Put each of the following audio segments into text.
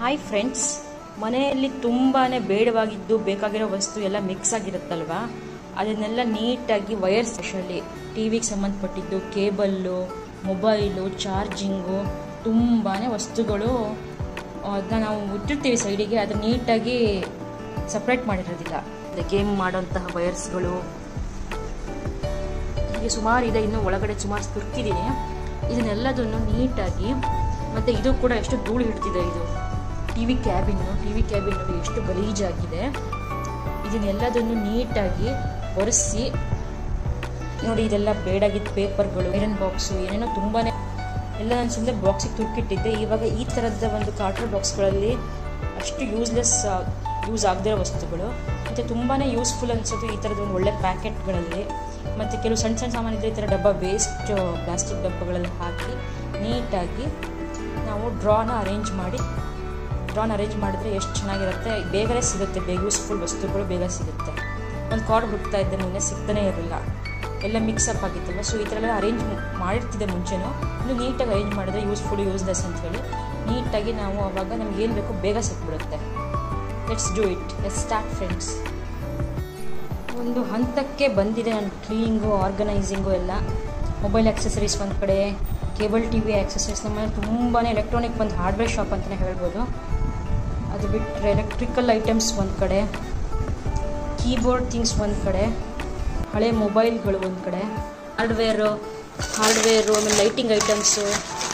hi friends ಮನೆಯಲ್ಲಿ ತುಂಬಾ ಬೇಡವಾಗಿದ್ದು ಬೇಕಾಗಿರೋ ವಸ್ತು ಎಲ್ಲ ಮಿಕ್ಸ್ ಆಗಿರುತ್ತಲ್ವಾ ಅದನ್ನೆಲ್ಲ ನೀಟಾಗಿ ವೈರ್ ಸ್ಪೆಷಲಿ ಟಿ ವಿಗೆ ಸಂಬಂಧಪಟ್ಟಿದ್ದು ಕೇಬಲ್ಲು ಮೊಬೈಲು ಚಾರ್ಜಿಂಗು ತುಂಬಾ ವಸ್ತುಗಳು ಅದನ್ನ ನಾವು ಇಟ್ಟಿರ್ತೀವಿ ಸೈಡಿಗೆ ಅದನ್ನ ನೀಟಾಗಿ ಸಪ್ರೇಟ್ ಮಾಡಿರೋದಿಲ್ಲ ಗೇಮ್ ಮಾಡೋಂತಹ ವೈರ್ಸ್ಗಳು ಹೀಗೆ ಸುಮಾರು ಇದೆ ಇನ್ನು ಒಳಗಡೆ ಸುಮಾರು ತುರ್ಕಿದ್ದೀನಿ ಇದನ್ನೆಲ್ಲದನ್ನು ನೀಟಾಗಿ ಮತ್ತು ಇದು ಕೂಡ ಎಷ್ಟು ಧೂಳು ಹಿಡ್ತಿದೆ ಇದು T V cabin T V cabin ನೋಡಿ ಎಷ್ಟು ಗಲೀಜಾಗಿದೆ ಇದನ್ನೆಲ್ಲದನ್ನು ನೀಟಾಗಿ ಒರೆಸಿ ನೋಡಿ ಇದೆಲ್ಲ ಬೇಡಾಗಿದ್ದ ಪೇಪರ್ಗಳು ಐರನ್ ಬಾಕ್ಸು ಏನೇನೋ ತುಂಬಾ ಎಲ್ಲ ನಾನು ಸುಮ್ಮನೆ ಬಾಕ್ಸಿಗೆ ತುರ್ಕಿಟ್ಟಿದ್ದೆ ಇವಾಗ ಈ ಥರದ ಒಂದು ಕಾರ್ಟರ್ ಬಾಕ್ಸ್ಗಳಲ್ಲಿ ಅಷ್ಟು ಯೂಸ್ಲೆಸ್ ಯೂಸ್ ಆಗದಿರೋ ವಸ್ತುಗಳು ಮತ್ತು ತುಂಬಾ ಯೂಸ್ಫುಲ್ ಅನಿಸೋದು ಈ ಥರದ ಒಂದು ಒಳ್ಳೆ ಪ್ಯಾಕೆಟ್ಗಳಲ್ಲಿ ಮತ್ತು ಕೆಲವು ಸಣ್ಣ ಸಣ್ಣ ಸಾಮಾನಿದ್ರೆ ಈ ಥರ ಡಬ್ಬ ವೇಸ್ಟ್ ಪ್ಲಾಸ್ಟಿಕ್ ಡಬ್ಬಗಳಲ್ಲಿ ಹಾಕಿ ನೀಟಾಗಿ ನಾವು ಡ್ರಾನ ಅರೇಂಜ್ ಮಾಡಿ ಡ್ರಾನ್ ಅರೇಂಜ್ ಮಾಡಿದ್ರೆ ಎಷ್ಟು ಚೆನ್ನಾಗಿರುತ್ತೆ ಬೇಗನೆ ಸಿಗುತ್ತೆ ಬೇಗ ಯೂಸ್ಫುಲ್ ವಸ್ತುಗಳು ಬೇಗ ಸಿಗುತ್ತೆ ಒಂದು ಕಾರ್ಡ್ ಹುಡುಕ್ತಾ ಇದ್ದೆ ಮೊನ್ನೆ ಸಿಗ್ತಾನೆ ಇರಲಿಲ್ಲ ಎಲ್ಲ ಮಿಕ್ಸಪ್ ಆಗಿತ್ತಲ್ಲ ಸೊ ಈ ಥರ ಎಲ್ಲ ಅರೇಂಜ್ ಮಾಡಿರ್ತಿದ್ದೆ ಮುಂಚೆನೂ ಇನ್ನು ನೀಟಾಗಿ ಅರೇಂಜ್ ಮಾಡಿದ್ರೆ ಯೂಸ್ಫುಲ್ ಯೂಸ್ಲೆಸ್ ಅಂತ ಹೇಳಿ ನೀಟಾಗಿ ನಾವು ಅವಾಗ ನಮ್ಗೆ ಏನು ಬೇಕೋ ಬೇಗ ಸಿಕ್ಬಿಡುತ್ತೆ let's do it let's start friends ಒಂದು ಹಂತಕ್ಕೆ ಬಂದಿದೆ ನನ್ನ ಕ್ಲೀನಿಂಗು ಆರ್ಗನೈಸಿಂಗು ಎಲ್ಲ ಮೊಬೈಲ್ ಆಕ್ಸೆಸರೀಸ್ ಒಂದು ಕಡೆ ಕೇಬಲ್ ಟಿ ವಿ ಆಕ್ಸೆಸರೀಸ್ ನಮ್ಮ ತುಂಬಾ ಎಲೆಕ್ಟ್ರಾನಿಕ್ ಒಂದು ಹಾರ್ಡ್ವೇರ್ ಶಾಪ್ ಅಂತಲೇ ಹೇಳ್ಬೋದು ಅದು ಬಿಟ್ಟರೆ ಎಲೆಕ್ಟ್ರಿಕಲ್ ಐಟಮ್ಸ್ ಒಂದು ಕಡೆ ಕೀಬೋರ್ಡ್ ಥಿಂಗ್ಸ್ ಒಂದು ಕಡೆ ಹಳೆ ಮೊಬೈಲ್ಗಳು ಒಂದು ಕಡೆ ಹಾರ್ಡ್ವೇರು ಹಾರ್ಡ್ವೇರು ಆಮೇಲೆ ಲೈಟಿಂಗ್ ಐಟಮ್ಸು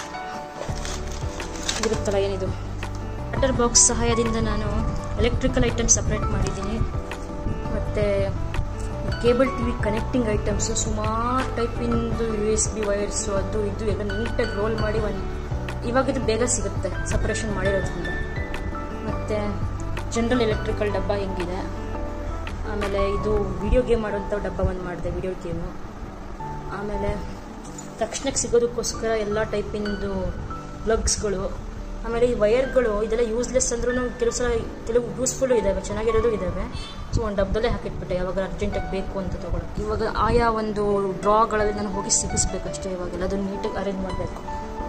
ಇರುತ್ತಲ್ಲ ಏನಿದು ವಾಟರ್ ಬಾಕ್ಸ್ ಸಹಾಯದಿಂದ ನಾನು ಎಲೆಕ್ಟ್ರಿಕಲ್ ಐಟಮ್ಸ್ ಸಪ್ರೇಟ್ ಮಾಡಿದ್ದೀನಿ ಮತ್ತು cable T V connecting items ಸುಮಾರು ಟೈಪಿಂದು ಯು ಎಸ್ ಬಿ ವೈರ್ಸು ಅದು ಇದು ಎಲ್ಲ ನೀಟಾಗಿ ರೋಲ್ ಮಾಡಿ ಒಂದು ಇವಾಗ ಇದು ಬೇಗ ಸಿಗುತ್ತೆ ಸಪ್ರೇಷನ್ ಮಾಡಿರೋದ್ರಿಂದ ಮತ್ತು ಜನರಲ್ ಎಲೆಕ್ಟ್ರಿಕಲ್ ಡಬ್ಬ ಹೆಂಗಿದೆ ಆಮೇಲೆ ಇದು ವಿಡಿಯೋ ಗೇಮ್ ಆಡೋಂಥ ಡಬ್ಬ ಒಂದು ಮಾಡಿದೆ ವಿಡಿಯೋ ಗೇಮು ಆಮೇಲೆ ತಕ್ಷಣಕ್ಕೆ ಸಿಗೋದಕ್ಕೋಸ್ಕರ ಎಲ್ಲ ಟೈಪಿಂದು ಪ್ಲಗ್ಸ್ಗಳು ಆಮೇಲೆ ಈ ವೈರ್ಗಳು ಇದೆಲ್ಲ ಯೂಸ್ಲೆಸ್ ಅಂದ್ರೂ ಕೆಲವು ಸಲ ಕೆಲವು ಯೂಸ್ಫುಲ್ಲು ಇದ್ದಾವೆ ಚೆನ್ನಾಗಿರೋದು ಇದ್ದಾವೆ ಸೊ ಒಂದು ಡಬ್ಬದಲ್ಲೇ ಹಾಕಿಟ್ಬಿಟ್ಟೆ ಯಾವಾಗ ಅರ್ಜೆಂಟಾಗಿ ಬೇಕು ಅಂತ ತೊಗೊಳಕ್ಕೆ ಇವಾಗ ಆಯಾ ಒಂದು ಡ್ರಾಗಳಲ್ಲಿ ನಾನು ಹೋಗಿ ಸಿಗಿಸ್ಬೇಕಷ್ಟೇ ಇವಾಗೆಲ್ಲ ಅದನ್ನು ನೀಟಾಗಿ ಅರೇಂಜ್ ಮಾಡಬೇಕು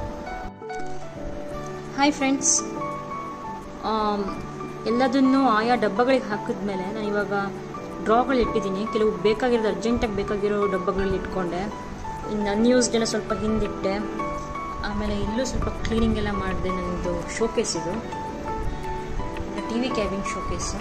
ಹಾಯ್ ಫ್ರೆಂಡ್ಸ್ ಎಲ್ಲದನ್ನು ಆಯಾ ಡಬ್ಬಗಳಿಗೆ ಹಾಕಿದ್ಮೇಲೆ ನಾನು ಇವಾಗ ಡ್ರಾಗಳು ಇಟ್ಟಿದ್ದೀನಿ ಕೆಲವು ಬೇಕಾಗಿರೋದು ಅರ್ಜೆಂಟಾಗಿ ಬೇಕಾಗಿರೋ ಡಬ್ಬಗಳಲ್ಲಿ ಇಟ್ಕೊಂಡೆ ಇನ್ನು ಅನ್ಯೂಸ್ಡ್ ಎಲ್ಲ ಸ್ವಲ್ಪ ಹಿಂದಿಟ್ಟೆ ಆಮೇಲೆ ಇಲ್ಲೂ ಸ್ವಲ್ಪ ಕ್ಲೀನಿಂಗ್ ಎಲ್ಲ ಮಾಡಿದೆ ನನ್ನದು ಶೋಕೇಸ್ ಇದು ಟಿ ವಿ ಕ್ಯಾಬಿನ್ ಶೋಕೇಸು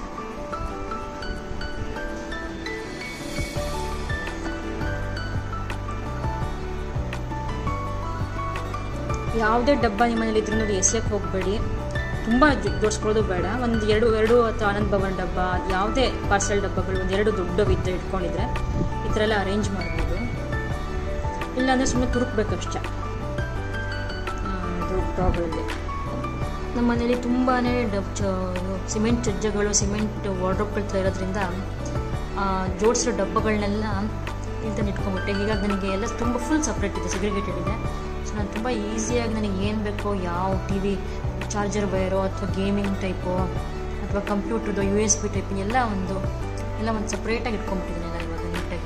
ಯಾವುದೇ ಡಬ್ಬ ನಿಮ್ಮನೇಲಿ ಇದ್ರೂ ನೋಡಿ ಎಸೆಯಕ್ಕೆ ಹೋಗಬೇಡಿ ತುಂಬ ಜೋಡಿಸ್ಕೊಳ್ಳೋದು ಬೇಡ ಒಂದು ಎರಡು ಎರಡು ಅಥವಾ ಆನಂದ್ ಭವನ್ ಡಬ್ಬ ಯಾವುದೇ ಪಾರ್ಸೆಲ್ ಡಬ್ಬಗಳು ಒಂದು ಎರಡು ದೊಡ್ಡವಿದ್ದರೆ ಇಟ್ಕೊಂಡಿದ್ರೆ ಈ ಥರ ಎಲ್ಲ ಅರೇಂಜ್ ಮಾಡ್ಬೋದು ಇಲ್ಲಾಂದರೆ ಸುಮ್ಮನೆ ತುರುಕ್ಬೇಕಷ್ಟೆ ಇದು ಡ್ರಾಗಳಲ್ಲಿ ನಮ್ಮ ಮನೇಲಿ ತುಂಬಾ ಡಬ್ ಚ ಸಿಮೆಂಟ್ ಚಜ್ಜಗಳು ಸಿಮೆಂಟ್ ವಾರ್ಡ್ರೋಬ್ಗಳು ಇರೋದ್ರಿಂದ ಜೋಡಿಸಿರೋ ಡಬ್ಬಗಳನ್ನೆಲ್ಲ ಇಂತ ಇಟ್ಕೊಂಡ್ಬಿಟ್ಟೆ ಹೀಗಾಗಿ ನನಗೆ ಎಲ್ಲ ತುಂಬ ಫುಲ್ ಸಪ್ರೇಟ್ ಇದೆ ಸೆಗ್ರಿಗೇಟೆಡ್ ಇದೆ ಸೊ ನಾನು ತುಂಬ ಈಸಿಯಾಗಿ ನನಗೆ ಏನು ಬೇಕೋ ಯಾವ ಟಿ ವಿ ಚಾರ್ಜರ್ ವೈರೋ ಅಥವಾ ಗೇಮಿಂಗ್ ಟೈಪು ಅಥವಾ ಕಂಪ್ಯೂಟರ್ದು ಯು ಎಸ್ ಬಿ ಟೈಪ್ ಎಲ್ಲ ಒಂದು ಎಲ್ಲ ಒಂದು ಸಪ್ರೇಟಾಗಿ ಇಟ್ಕೊಂಡ್ಬಿಟ್ಟಿದ್ದೀನಿ ನಾನು ಇವಾಗ ನೀಟಾಗಿ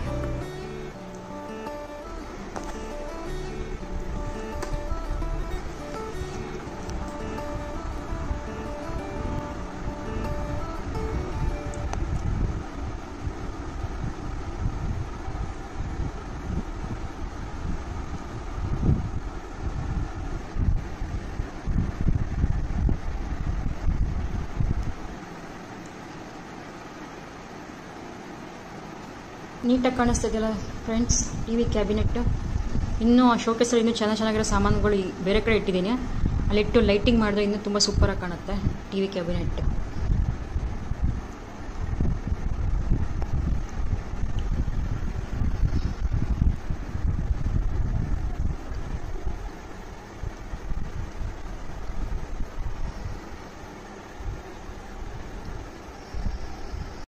ನೀಟಾಗಿ ಕಾಣಿಸ್ತದೆಯಲ್ಲ ಫ್ರೆಂಡ್ಸ್ ಟಿ ವಿ ಕ್ಯಾಬಿನೆಟ್ಟು ಇನ್ನೂ ಆ ಶೋಕೇಸಲ್ಲಿ ಇನ್ನೂ ಚೆನ್ನಾಗಿ ಚೆನ್ನಾಗಿರೋ ಸಾಮಾನುಗಳು ಬೇರೆ ಕಡೆ ಇಟ್ಟಿದ್ದೀನಿ ಅಲ್ಲಿಟ್ಟು ಲೈಟಿಂಗ್ ಮಾಡಿದ್ರೆ ಇನ್ನೂ ತುಂಬ ಸೂಪರಾಗಿ ಕಾಣುತ್ತೆ ಟಿ ವಿ ಕ್ಯಾಬಿನೆಟ್